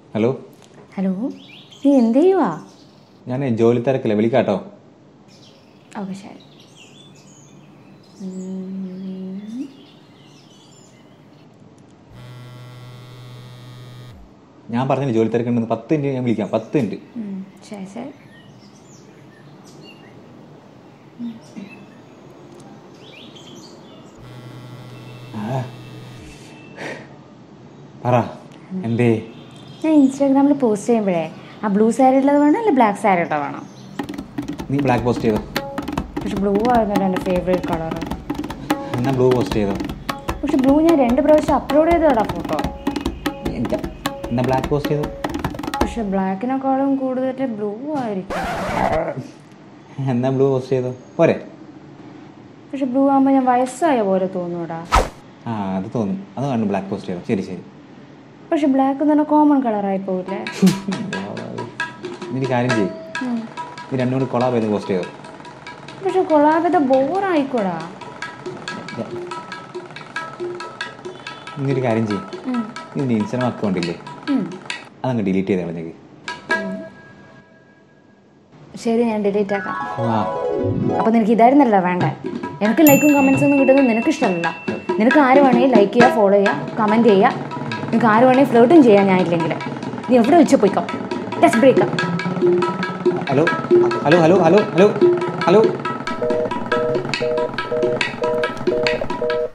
Hello hello നീ എന്ത് ചെയ്യുവാ ഞാൻ ജോലി തിരക്കില്ല വിളിക്കാട്ടോ ഓക്കെ ശരി ഉം. ഞാൻ പറഞ്ഞില്ല ജോലി തിരക്കുണ്ടെന്ന് പത്ത് മിനിറ്റ് ഞാൻ വിളിക്കാം പത്ത് മിനിറ്റ് ഉം, ശരി ശരി പറ എന്തേ ഞാൻ ഇൻസ്റ്റാഗ്രാമിൽ പോസ്റ്റ് ചെയ്യുമ്പോഴേ ആ ബ്ലൂ സാരി ഉള്ളത് വേണോ അല്ല ബ്ലാക്ക് സാരി ഉള്ളത് വേണം നീ ബ്ലാക്ക് പോസ്റ്റ് ചെയ്തോ പക്ഷെ ബ്ലൂ ആയിരുന്നല്ലോ എൻ്റെ ഫേവറേറ്റ് കളർ എന്നാ ബ്ലൂ പോസ്റ്റ് ചെയ്തോ പക്ഷെ ബ്ലൂ ഞാൻ രണ്ട് പ്രാവശ്യം അപ്ലോഡ് ചെയ്തതാ ഫോട്ടോ എന്താ എന്നാ ബ്ലാക്ക് പോസ്റ്റ് ചെയ്തോ പക്ഷെ ബ്ലാക്കിനെക്കാളും കൂടുതൽ ബ്ലൂ ആയിരിക്കും എന്നാ ബ്ലൂ പോസ്റ്റ് ചെയ്തോ പോരെ പക്ഷെ ബ്ലൂ ആകുമ്പോൾ ഞാൻ വയസ്സായ പോലെ തോന്നൂടാ ആ അത് തോന്നും അത് കണ്ടു ബ്ലാക്ക് പോസ്റ്റ് ചെയ്തോ ശരി ശരി പക്ഷെ ബ്ലാക്ക് തന്നെ കോമൺ കളറായി പോകില്ലേ നീ ഒരു കാര്യം ചെയ്യും നീ രണ്ടും കൂടി കൊളാബ് ചെയ്ത് പോസ്റ്റ് ചെയ്തോ പക്ഷെ കൊളാബത്തെ ബോറായിക്കൂടാ നീ ഒരു കാര്യം ചെയ്യും നീ നിന്റെ ഇൻസ്റ്റാഗ്രാം അക്കൗണ്ട് ഇല്ലേ അതങ്ങ് ഡിലീറ്റ് ചെയ്ത് കളഞ്ഞേക്ക് ശരി ഞാൻ ഡിലീറ്റ് ആക്കാം ആ അപ്പോൾ നിനക്ക് ഇതായിരുന്നല്ലോ വേണ്ട എനിക്ക് ലൈക്കും കമൻസ് ഒന്നും കിട്ടുന്നത് നിനക്ക് ഇഷ്ടമല്ല നിനക്ക് ആര് വേണമെങ്കിൽ ലൈക്ക് ചെയ്യുക ഫോളോ ചെയ്യുക കമൻറ്റ് ചെയ്യുക നിനക്ക് ആര് വേണമെങ്കിൽ ഫ്ലോട്ടും ചെയ്യാൻ ഞാനില്ലെങ്കിൽ നീ എവിടെ വെച്ച് പോയിക്കോ ടെസ്റ്റ് ബ്രേക്കാം hello hello hello hello hello hello